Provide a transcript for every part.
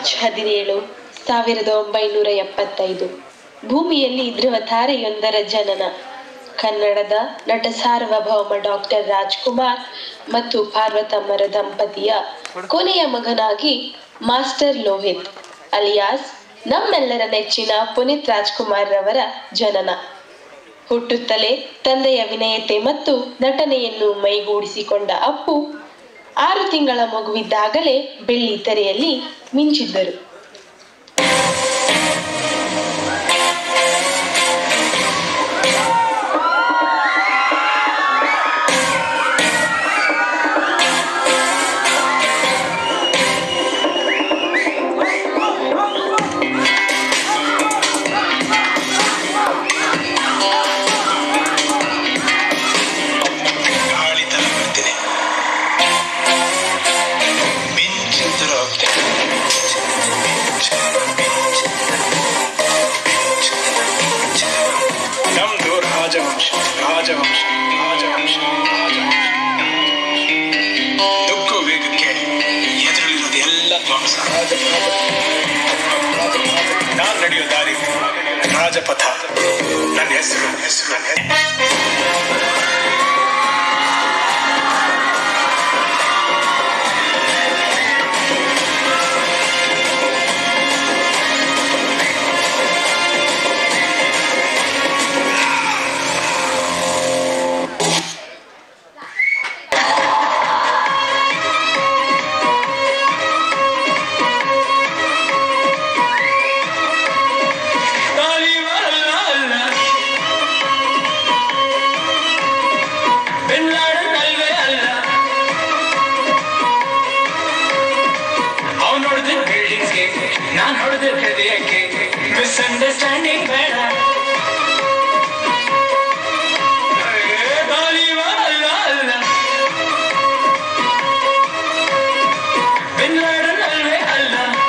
March ಹದಿನೇಳು ಸಾವಿರದ ಒಂಬೈನೂರ ಎಪ್ಪತ್ತೈದು ಭೂಮಿಯಲ್ಲಿ ಧ್ರುವ ತಾರೆಯೊಂದರ ಜನನ ಕನ್ನಡದ ನಟ ಸಾರ್ವಭೌಮ ಡಾಕ್ಟರ್ ರಾಜ್ಕುಮಾರ್ ಮತ್ತು ಪಾರ್ವತಮ್ಮರ ದಂಪತಿಯ ಕೊನೆಯ ಮಗನಾಗಿ ಮಾಸ್ಟರ್ ಲೋಹಿತ್ ಅಲಿಯಾಸ್ ನಮ್ಮೆಲ್ಲರ ನೆಚ್ಚಿನ ಪುನೀತ್ ರಾಜ್ಕುಮಾರ್ ರವರ ಜನನ ಹುಟ್ಟುತ್ತಲೇ ತಂದೆಯ ವಿನಯತೆ ಮತ್ತು ನಟನೆಯನ್ನು ಮೈಗೂಡಿಸಿಕೊಂಡ ಅಪ್ಪು ಆರು ತಿಂಗಳ ಮಗುವಿದ್ದಾಗಲೇ ಬೆಳ್ಳಿ ತೆರೆಯಲ್ಲಿ ಮಿಂಚಿದ್ದರು ಗಾಳಿ ತರ ಬರ್ತೀನಿ ಮಿಂಚಿನ ತರ ಹೋಗ್ತೀನಿ ನಮ್ದು ರಾಜವಂಶ ರಾಜವಂಶ ರಾಜವಂಶ ರಾಜವಂಶ ದುಗ್ಗು ವೇಗಕ್ಕೆ ಎದುರಲ್ಲಿರೋದು ಎಲ್ಲ ಧ್ವಂಸ ನಾನ್ ನಡೆಯೋ ದಾರಿ ರಾಜಪಥ ನನ್ನ ಹೆಸರು ಹೆಸರು ನನ್ನ ಹೆಸರು ಅವ್ನು ಹೊಡೆದ ಬಿಲ್ಡಿಂಗ್ಸ್ಗೆ ನಾನು ಹೊಡೆದ ಹೃದಯಕ್ಕೆ ಮಿಸ್ಅಂಡರ್ಸ್ಟ್ಯಾಂಡಿಂಗ್ ಬೇಡ ಏ, ತಾಲಿಬಾನ್ ಅಲ್ಲ ಅಲ್ಲ ಬಿನ್ ಲಾಡನ್ ಅಲ್ವೇ ಅಲ್ಲ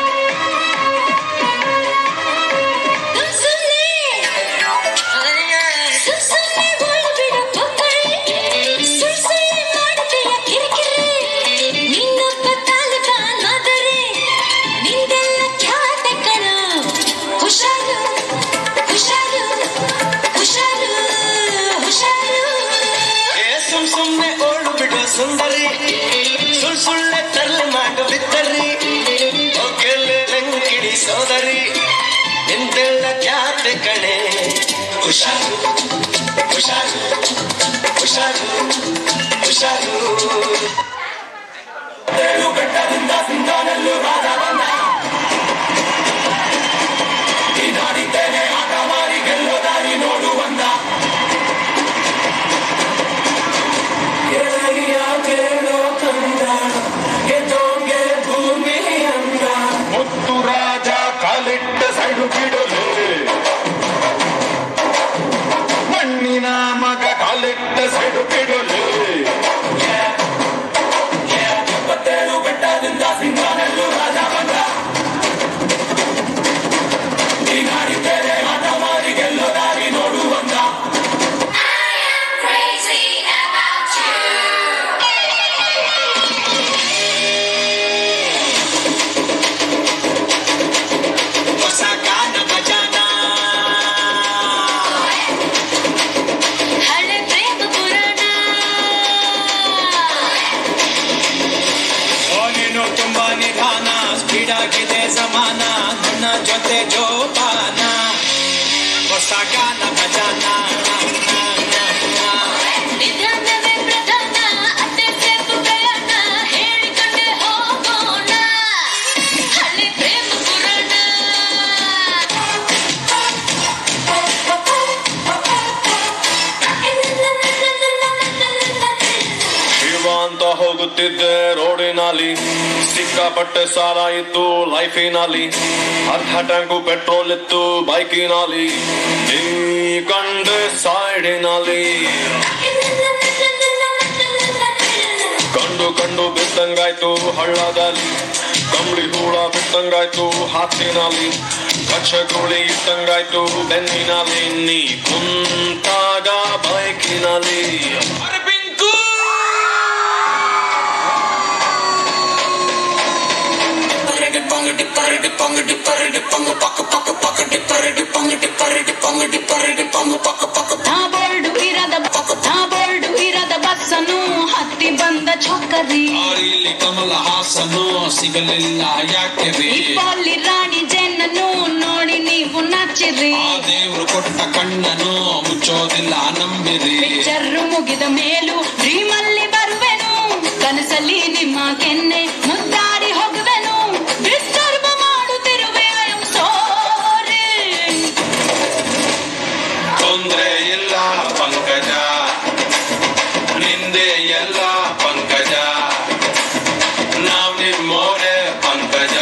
ಏ ಸುಮ್ ಸುಮ್ನೆ ಓಡು ಬಿಡು ಸುಂದರಿ ಸುಳ್ ಸುಳ್ಳೆ ತರ್ಲೆ ಮಾಡು ಬಿತ್ತರಿ ಒಗ್ಗಲೆ ರಂಗಿಡಿ ಸೋದರಿ ನಿಂದೆಲ್ಲ ಖ್ಯಾತೆ ಕಣೆ ಹುಷಾರು ಹುಷಾರು ಹುಷಾರು ಹುಷಾರು ಏಳು ಬೆಟ್ಟದಿಂದ ಸಿಂಗಾನಲ್ಲೂ ರಾಜ ಬಂದ ಈ ನಾಡಿದ್ದೇನೆ ಆಟ ಮಾರಿ ಗೆಲ್ಲೋ ದಾರಿ ನೋಡು ಬಂದ ಗೆಳೆಯ ಕೇಳೋ ಕಂದ ಗೆದ್ದೋಗೆ ಭೂಮಿ ಅಂದ ಮುತ್ತು ರಾಜ ಕಾಲಿಟ್ಟ ಸೈಡು ಬಿಡಲು ಮಣ್ಣಿನ ಮಗ ಕಾಲಿಟ್ಟ ಸೈಡು ಬಿಡಲು ಇಪ್ಪತ್ತೇಳು ಬೆಟ್ಟದಿಂದ ಸಿಂಗಾನಲ್ಲೂ ರಾಜ ಬಂದ ಈ ನಾಡಿದ್ದೇನೆ ಆಟ ಮಾರಿ ಗೆಲ್ಲೋ ದಾರಿ ನೋಡು ಬಂದ Crazy about you. ಹೊಸ ಗಾನ ಭಜನ ಹಳೆ ಪ್ರೇಮ ಪುರಾಣ ನೀನು ತುಂಬಾ ನಿಧಾನ ಸ್ಪೀಡ್ ಆಗಿದೆ ಸಮಾನ ನನ್ನ ಜೊತೆ ಜೋಪಾನ ಹೊಸ ಗಾನ ಭಜನ ನಿಧಾನವೇ ಪ್ರಧಾನ ಅತ್ತೆ ಸೇಪು ಪ್ರಯಾಣ ಹೇಳಿಕೊಂಡೆ ಹೋಗೋಣ ಹಳೆ ಪ್ರೇಮ ಪುರಾಣ ಶಿವ ಅಂತ ಹೋಗುತ್ತಿದ್ದೆ ರೋಡಿನಲ್ಲಿ ಸಿಕ್ಕಾಪಟ್ಟೆ ಸಾಲ ಇತ್ತು ಲೈಫಿನಲ್ಲಿ ಅರ್ಧ ಟ್ಯಾಂಕು ಪೆಟ್ರೋಲ್ ಇತ್ತು ಬೈಕಿನಲ್ಲಿ ನೀ ಕಂಡೆ ಸೈಡಿನಲ್ಲಿ ಕಂಡು ಕಂಡು ಬಿದ್ದಂಗಾಯ್ತು ಹಳ್ಳದಲ್ಲಿ ಕಂಬಳಿ ಹೂಳ ಬಿದ್ದಂಗಾಯ್ತು ಹಾಸಿನಲ್ಲಿ ಕಚ್ಚ ಗುಳಿ ಇದ್ದಂಗಾಯ್ತು ಬೆನ್ನಿನಲ್ಲಿ ನೀ ಕುಂತಾಗ ಬೈಕಿನಲ್ಲಿ ಪಿಂಕು ಪರಗ ಪಂಗಡಿ ಪರಗ ನಾ ಬೋರ್ಡು ಇರದ ನಾ ಬೋರ್ಡು ಇರದ ಬಸ್ಸನ್ನು ಹತ್ತಿ ಬಂದ ಚೊಕ್ಕರಿ ದಾರಿಲಿ ಕಮಲ ಹಾಸನು ಸಿಗಲಿಲ್ಲ ಯಾಕೆ ರೀ ಇಪ್ಪಲ್ಲಿ ರಾಣಿ ಜೆನ್ನನ್ನು ನೋಡಿ ನೀವು ನಾಚಿರಿ ಆ ದೇವ್ರು ಕೊಟ್ಟ ಕಣ್ಣನು ಮುಚ್ಚೋದಿಲ್ಲ ನಂಬಿರಿ ಪಿಕ್ಚರ್ ಮುಗಿದ ಮೇಲೂ ಡ್ರೀಮಲ್ಲಿ ಬರುವೆನು ಕನಸಲ್ಲಿ ನಿಮ್ಮ ಕೆನ್ನೆ ಮುದ್ದಾಡಿ ಹೋಗುವೆನು ಡಿಸ್ಟರ್ಬ್ ಮಾಡುತ್ತಿರುವೆ ಐ ಆಮ್ ಸಾರಿ ತೊಂದ್ರೆ ಇಲ್ಲ ಪಂಕಜ ನಿಂದೆ ಎಲ್ಲ ಪಂಕಜ ನಾವ್ ನಿಮ್ಮೋರೆ ಪಂಕಜ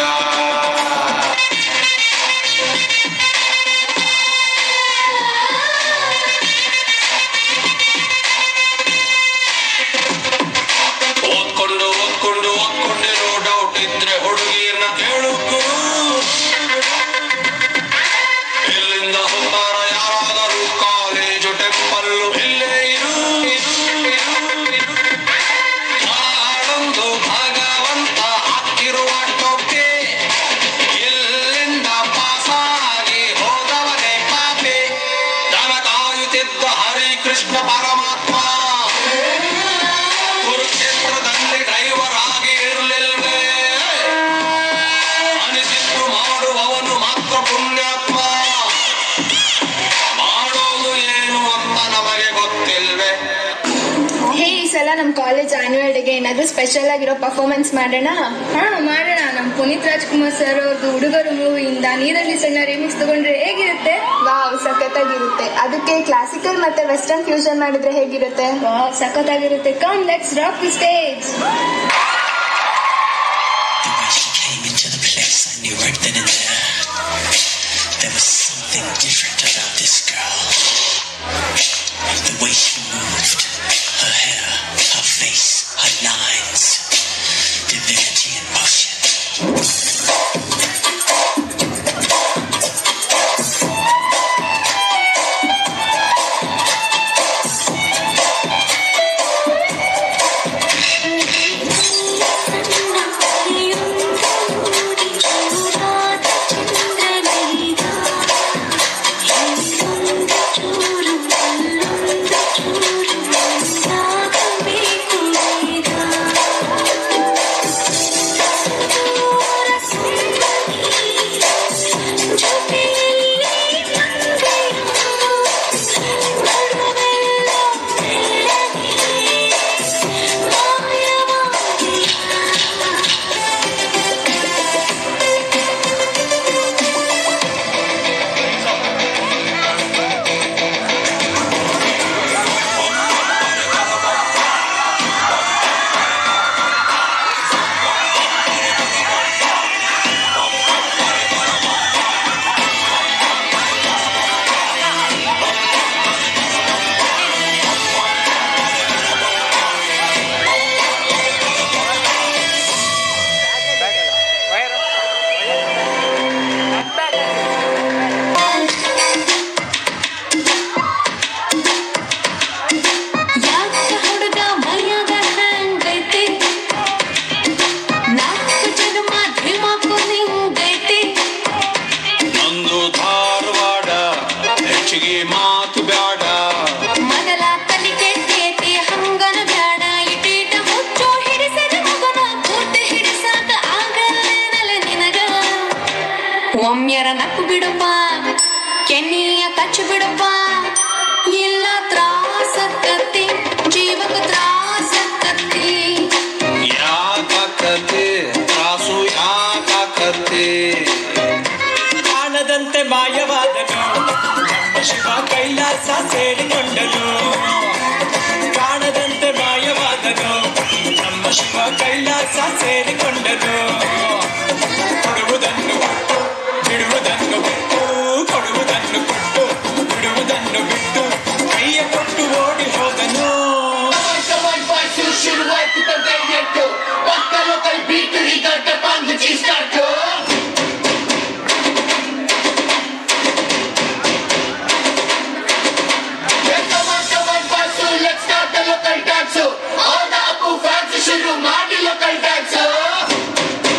ಓದ್ಕೊಂಡು ಓದ್ಕೊಂಡು ಓದ್ಕೊಂಡಿರೋ ಡೌಟ್ ಇದ್ರೆ ಹುಡುಗಿರ್ನ ಕೇಳುಕು ಇಲ್ಲಿಂದ ಹೋದಾರ ಯಾರಾದರೂ ಕಾಲೇಜು ಟೆಂಪಲ್ಲು ಇಲ್ಲೇ ಇರು ನಾಡೊಂದು ಭಗವಂತ ಹಾಕಿರುವ ಟೊಪ್ಪೆ ಇಲ್ಲಿಂದ ಪಾಸಾಗಿ ಹೋದವನೇ ಪಾಪೆ ದನ ಕಾಯುತ್ತಿದ್ದ ಹರಿ ಕೃಷ್ಣ ಪರಮಾತ್ಮ ಕುರುಕ್ಷೇತ್ರದಲ್ಲಿ ಡ್ರೈವರ್ ಆಗಿ ಇರಲಿಲ್ವೇ ಅನಿಸಿದ್ದು ಮಾಡುವವನು ಮಾತ್ರ ಪುಣ್ಯಾತ್ಮ ಮಾಡೋದು ಏನು ಅಂತ ನಮಗೆ ಗೊತ್ತಿಲ್ವೇ ಹೇ ಈ ಸಲ ನಮ್ಮ ಕಾಲೇಜ್ ಆನ್ಯುವಲ್ ಡೇಗೆ ಏನಾದರೂ ಸ್ಪೆಷಲ್ ಆಗಿರೋ ಪರ್ಫಾರ್ಮೆನ್ಸ್ ಮಾಡೋಣ ಹಾ ಮಾಡೋಣ ನಮ್ಮ ಪುನೀತ್ ರಾಜ್ಕುಮಾರ್ ಸರ್ ಅವ್ರದ್ದು ಹುಡುಗರು ಮೂವಿಯಿಂದ ನೀರಲ್ಲಿ ಸಣ್ಣ ರಿಮಿಕ್ಸ್ ತಗೊಂಡ್ರೆ ಹೇಗಿರುತ್ತೆ ವಾವ್ ಸಖತ್ತಾಗಿರುತ್ತೆ ಅದಕ್ಕೆ ಕ್ಲಾಸಿಕಲ್ ಮತ್ತೆ ವೆಸ್ಟರ್ನ್ ಫ್ಯೂಷನ್ ಮಾಡಿದ್ರೆ ಹೇಗಿರುತ್ತೆ ವಾವ್ ಸಖತ್ತಾಗಿರುತ್ತೆ come let's rock the stage The way she came into the place, I knew right then and there. There was something different about this girl. The way she moved, her hair, her face, her lines, divinity in motion. ಯಾಕ ಹುಡುಗ ಮೈಯಾಗ ಹಂಗೈತಿ ನಾಲ್ಕು ಜನ್ಮ ಧೀಮಾಕು ನಿಂಗೈತಿ ನಂದು ಧಾರವಾಡ ಹೆಚ್ಚಿಗೆ ಮಾತು ಬ್ಯಾಡ ಮೊದಲ ತಲಿ ಕೆಟ್ಟೈತಿ ಹಂಗನ ಬ್ಯಾಡ ಇಟೀಟ ಮುಚ್ಚು ಹಿಡಿಸದ ಮಗನ ಪೂರ್ತಿ ಹಿಡಿಸಾಕ ಆಗಲ್ಲೇನಲ್ಲ ನಿನಗ ಒಮ್ಮೆರ ನಕ್ಕು ಬಿಡುಪ್ಪ ಕೆನ್ನಿಯ ಕಚ್ಚು ಬಿಡುಪ್ಪ ಇಲ್ಲ ತ್ರಾಸಕ್ಕತ್ತಿ ಜೀವಕ ತ್ರಾಸಕ್ಕತ್ತಿ ಯಾಕತೆ ತ್ರಾಸು ಯಾಕತೆ ಕಾಣದಂತೆ ಮಾಯವಾದನು ನಮ್ಮ ಶಿವ ಕೈಲಾಸ ಸೇರಿಕೊಂಡನು ಕಾಣದಂತೆ ಮಾಯವಾದನು ನಮ್ಮ ಶಿವ ಕೈಲಾಸ ಸೇರಿಕೊಂಡನು ಕೊಡುವುದನ್ನು ಕೊಟ್ಟು ಬಿಡುವುದನ್ನು ಬಿಟ್ಟು ಕೊಡುವುದನ್ನು ಕೊಟ್ಟು ಬಿಡುವುದನ್ನು ಬಿಟ್ಟು ಕೈಯ ಕೊಟ್ಟು ಓಡಿ ಹೋದನು All the Apu fans should do Marty local dance.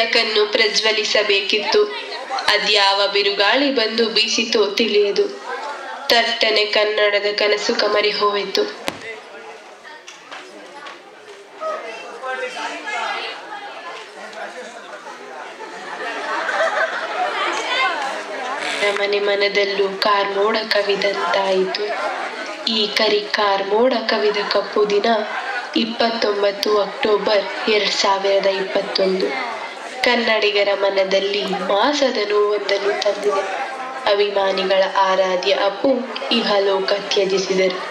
ಬೆಳಕನ್ನು ಪ್ರಜ್ವಲಿಸಬೇಕಿತ್ತು ಅದ್ಯಾವ ಬಿರುಗಾಳಿ ಬಂದು ಬೀಸಿತೋ ತಿಳಿಯದು ತಟ್ಟನೆ ಕನ್ನಡದ ಕನಸು ಕಮರಿ ಹೋಯಿತು ಮನೆ ಮನದಲ್ಲೂ ಕಾರ್ಮೋಡ ಕವಿದಂತಾಯಿತು ಈ ಕರಿ ಕಾರ್ಮೋಡ ಕವಿದ ಕಪ್ಪು ದಿನ ಇಪ್ಪತ್ತೊಂಬತ್ತು ಅಕ್ಟೋಬರ್ ಎರಡ್ ಸಾವಿರದ ಇಪ್ಪತ್ತೊಂದು ಕನ್ನಡಿಗರ ಮನದಲ್ಲಿ ಮಾಸದ ನೋವೊಂದನ್ನು ತಂದಿದೆ ಅಭಿಮಾನಿಗಳ ಆರಾಧ್ಯ ಅಪ್ಪು ಇಹಲೋಕ ತ್ಯಜಿಸಿದರು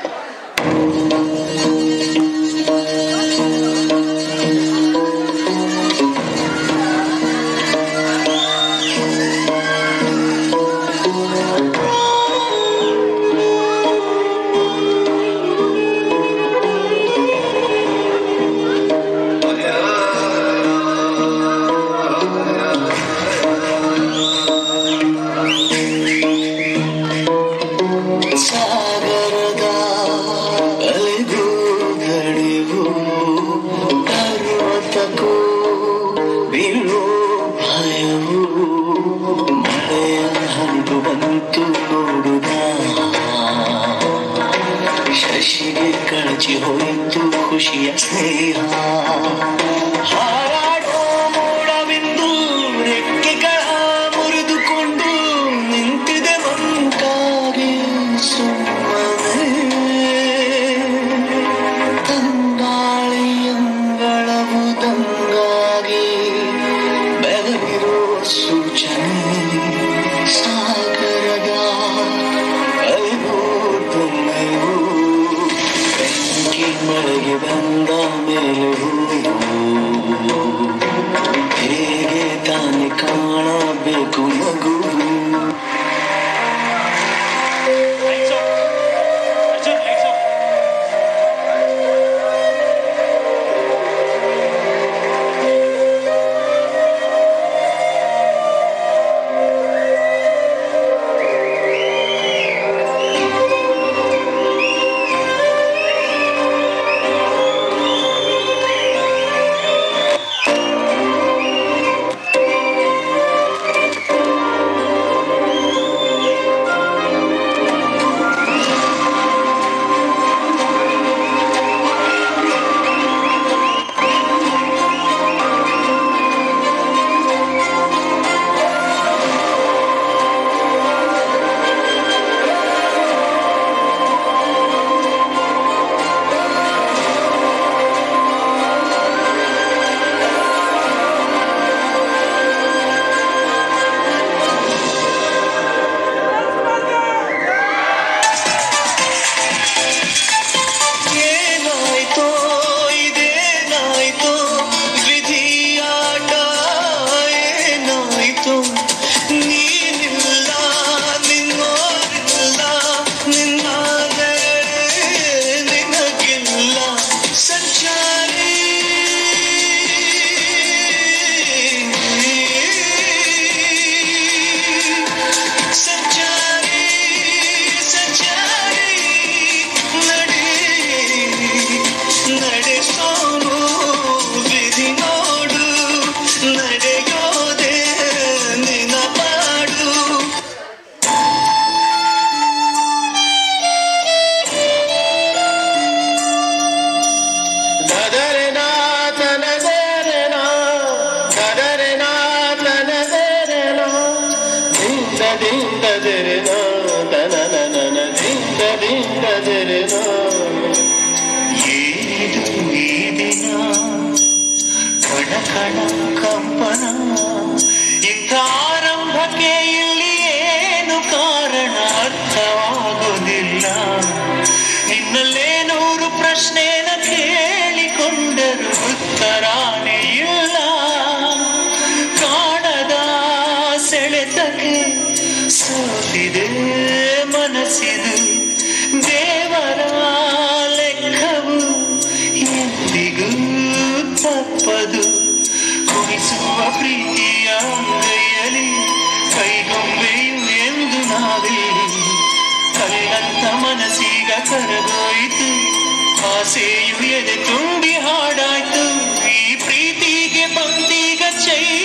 ಸಾಗರದ ಅಲೆಗೂ ದಣಿವು ಪರ್ವತಕ್ಕೂ ಬೀಳೋ ಭಯವು ಮಳೆಯ ಹರಿದು ಬಂತು ನೋಡುದ ಶಶಿಗೆ ಕಳಚಿ ಹೋಯಿತು ಖುಷಿಯ ಸ್ನೇಹ ಹಾರಾಡೋ ಮೋಡವೆಂದು ರೆಕ್ಕೆಗಳ ಮುರಿದುಕೊಂಡು ನಿಂತಿದೆ ಮಂಕಾಗಿ ಸುಮ್ಮನೆ ತಂಗಾಳಿಯಂಗಳವು ದಂಗಾಗಿ ಬೆಳಗಿರೋ ಸೂಚನೆ ಸಾಗರದ ಅರಿವು ತುಮ್ಮೆವು ಬೆಂಕಿ ಮಳೆಗೆ ಬಂದ ಮೇಲೆ ಹೂವು ಹೇಗೆ ತಾನೆ ಕಾಣಬೇಕು ಮಗು ಏನಾಯ್ತೋ ಇದೇನಾಯ್ತೋ ವಿಧಿಯಾಟ ಏನಾಯ್ತೋ ನೀನಿಲ್ಲ ನಿನ್ನೋರಿಲ್ಲ ನಿನ್ನಾದರೆ ನಿನಗಿಲ್ಲ ಸಂಚಾರಿ ಸಂಚಾರಿ ಸಂಚಾರಿ ನಡೆ ನಡೆಸೋನು ವಿಧಿ ನೋಡು ನಡೆಯೋದೆ ನಿನ ಪಾಡು ದದರೆನಾ ತನದರೆನಾ ದದರೆನಾ ತನದರೆನಾ ದಿಂದ ದಿಂದ ದೆರೆನಾ ತನನನನ ದಿಂದ ದಿಂದ ದೆರೆನಾ ಏನಿದು ಈ ದಿನ ಕಣ ಕಣ ಕಂಪನ ಇಂಥ ಆರಂಭಕ್ಕೆ ಇಲ್ಲಿ ಏನು ಕಾರಣ ಅರ್ಥವಾಗುವುದಿಲ್ಲ ನಿನ್ನಲ್ಲೇ ನೂರು ಪ್ರಶ್ನೆನ ಕೇಳಿಕೊಂಡರು ಉತ್ತರಾನೇ ಇಲ್ಲ ಕಾಣದ ಸೆಳೆತಕ್ಕೆ ಸೋತಿದೆ ಮನಸ್ಸಿದು ದೇವರ ಲೆಕ್ಕವು ಎಂದಿಗೂ ತಪ್ಪದು ಕುಣಿಸುವ ಪ್ರೀತಿಯ ಅಂಗೈಯಲ್ಲಿ ಕೈಗೊಂಬೆಯು ಎಂದು ನಾವಿಲ್ಲಿ ಕಲ್ಲಂತ ಮನಸ್ಸೀಗ ಕರಗೋಯಿತು ಆಸೆಯು ಎದೆ ತುಂಬಿ ಹಾಡಾಯ್ತು ಈ ಪ್ರೀತಿಗೆ ಬಂದೀಗ ಚೈ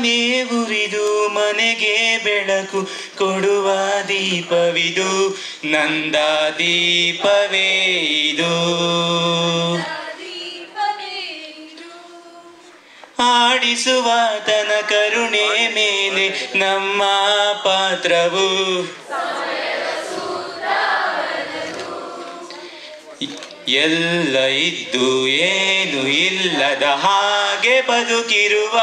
ಮನೆ ಉರಿದು ಮನೆಗೆ ಬೆಳಕು ಕೊಡುವ ದೀಪವಿದು ನಂದ ದೀಪವೇ ಇದು ಆಡಿಸುವ ತನ ಕರುಣೆ ಮೇಲೆ ನಮ್ಮ ಪಾತ್ರವು ಎಲ್ಲ ಇದ್ದು ಏನು ಇಲ್ಲದ ಹಾಗೆ ಬದುಕಿರುವ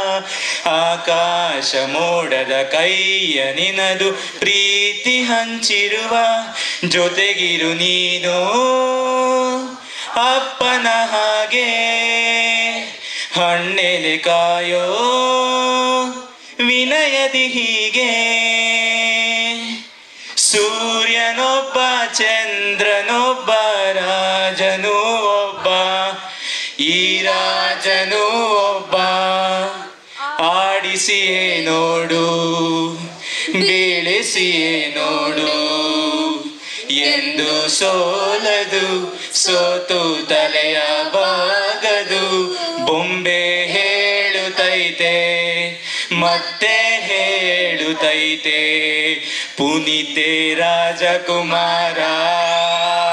ಆಕಾಶ ಮೋಡದ ಕೈಯ ನಿನದು ಪ್ರೀತಿ ಹಂಚಿರುವ ಜೊತೆಗಿರು ನೀನು ಅಪ್ಪನ ಹಾಗೆ ಹಣ್ಣೆಲೆ ಕಾಯೋ ವಿನಯದಿ ಹೀಗೆ ಸೂರ್ಯನೊಬ್ಬ ಚಂದ್ರನೊಬ್ಬ ರಾಜನು ಒಬ್ಬ ಈ ರಾಜನು ಒಬ್ಬ ಆಡಿಸಿಯೇ ನೋಡು ಬೀಳಿಸಿಯೇ ನೋಡು ಎಂದು ಸೋಲದು ಸೋತು ತಲೆಯ ಬಾಗದು ಬೊಂಬೆ ಹೇಳುತ್ತೈತೆ ಮತ್ತೆ ಹೇಳುತ್ತೈತೆ ಪುನೀತೆ ರಾಜಕುಮಾರ